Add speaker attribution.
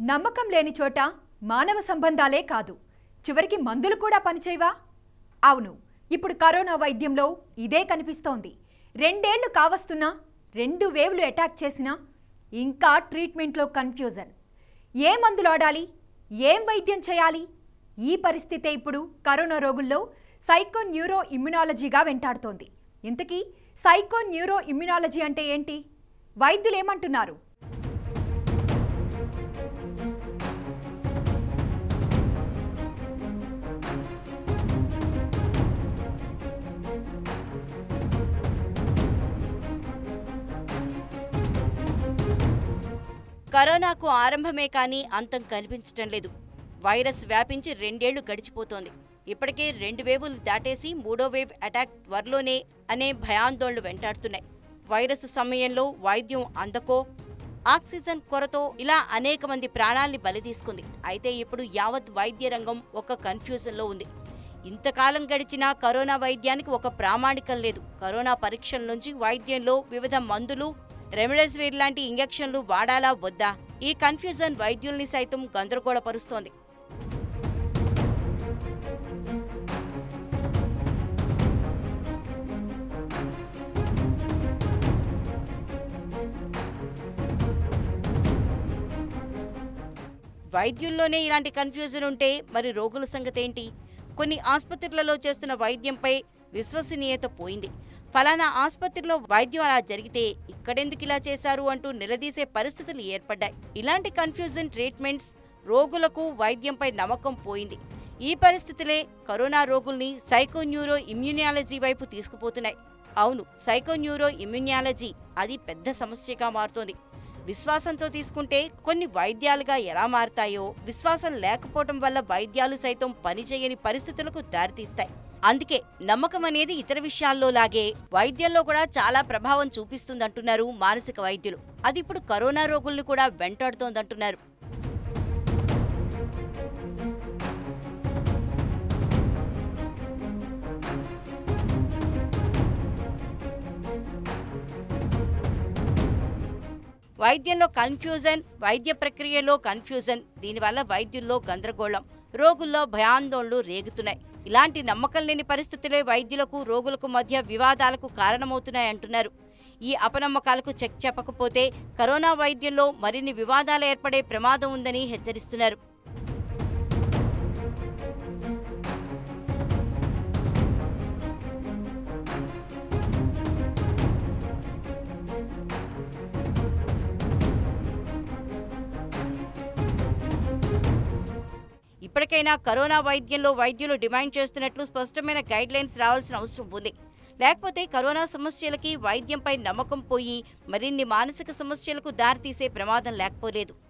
Speaker 1: నమ్మకం లేని చోట మానవ సంబంధాలే కాదు చివరికి మందులు కూడా పనిచేయవా అవును ఇప్పుడు కరోనా వైద్యంలో ఇదే కనిపిస్తోంది రెండేళ్లు కావస్తున్నా రెండు వేవ్లు అటాక్ చేసినా ఇంకా ట్రీట్మెంట్లో కన్ఫ్యూజన్ ఏ మందులు ఆడాలి ఏం వైద్యం చేయాలి ఈ పరిస్థితే ఇప్పుడు కరోనా రోగుల్లో సైకో న్యూరో ఇమ్యునాలజీగా వెంటాడుతోంది ఇంతకీ సైకో న్యూరో ఇమ్యునాలజీ అంటే ఏంటి వైద్యులు ఏమంటున్నారు
Speaker 2: కరోనాకు ఆరంభమే కానీ అంతం కనిపించటం లేదు వైరస్ వ్యాపించి రెండేళ్లు గడిచిపోతోంది ఇప్పటికే రెండు వేవులు దాటేసి మూడో వేవ్ అటాక్ త్వరలోనే అనే భయాందోళనలు వెంటాడుతున్నాయి వైరస్ సమయంలో వైద్యం అందకో ఆక్సిజన్ కొరతో ఇలా అనేక మంది ప్రాణాల్ని బలి తీసుకుంది అయితే ఇప్పుడు యావత్ వైద్య రంగం ఒక కన్ఫ్యూజన్లో ఉంది ఇంతకాలం గడిచినా కరోనా వైద్యానికి ఒక ప్రామాణికం లేదు కరోనా పరీక్షల నుంచి వైద్యంలో వివిధ మందులు రెమిడెసివిర్ లాంటి ఇంజెక్షన్లు వాడాలా వద్దా ఈ కన్ఫ్యూజన్ వైద్యుల్ని సైతం గందరగోళపరుస్తోంది వైద్యుల్లోనే ఇలాంటి కన్ఫ్యూజన్ ఉంటే మరి రోగుల సంగతి ఏంటి కొన్ని ఆసుపత్రులలో చేస్తున్న వైద్యంపై విశ్వసనీయత పోయింది ఫలానా ఆసుపత్రిలో వైద్యం అలా జరిగితే ఇక్కడెందుకు ఇలా చేశారు అంటూ నిలదీసే పరిస్థితులు ఏర్పడ్డాయి ఇలాంటి కన్ఫ్యూజన్ ట్రీట్మెంట్స్ రోగులకు వైద్యంపై నమ్మకం పోయింది ఈ పరిస్థితులే కరోనా రోగుల్ని సైకోన్యూరో ఇమ్యూనియాలజీ వైపు తీసుకుపోతున్నాయి అవును సైకోన్యూరో ఇమ్యూనియాలజీ అది పెద్ద సమస్యగా మారుతోంది విశ్వాసంతో తీసుకుంటే కొన్ని వైద్యాలుగా ఎలా మారతాయో విశ్వాసం లేకపోవటం వల్ల వైద్యాలు సైతం పనిచేయని పరిస్థితులకు దారితీస్తాయి అందుకే నమ్మకం అనేది ఇతర విషయాల్లో లాగే వైద్యంలో కూడా చాలా ప్రభావం చూపిస్తుందంటున్నారు మానసిక వైద్యులు అది ఇప్పుడు కరోనా రోగుల్ని కూడా వెంటాడుతోందంటున్నారు వైద్యంలో కన్ఫ్యూజన్ వైద్య ప్రక్రియలో కన్ఫ్యూజన్ దీనివల్ల వైద్యుల్లో గందరగోళం రోగుల్లో భయాందోళనలు రేగుతున్నాయి ఇలాంటి నమ్మకం లేని పరిస్థితులే వైద్యులకు రోగులకు మధ్య వివాదాలకు కారణమవుతున్నాయంటున్నారు ఈ అపనమ్మకాలకు చెక్ చెప్పకపోతే కరోనా వైద్యంలో మరిన్ని వివాదాలు ఏర్పడే ప్రమాదం ఉందని హెచ్చరిస్తున్నారు ఇప్పటికైనా కరోనా వైద్యంలో వైద్యులు డిమాండ్ చేస్తున్నట్లు స్పష్టమైన గైడ్ లైన్స్ రావాల్సిన అవసరం ఉంది లేకపోతే కరోనా సమస్యలకి వైద్యంపై నమ్మకం పోయి మరిన్ని మానసిక సమస్యలకు దారితీసే ప్రమాదం లేకపోలేదు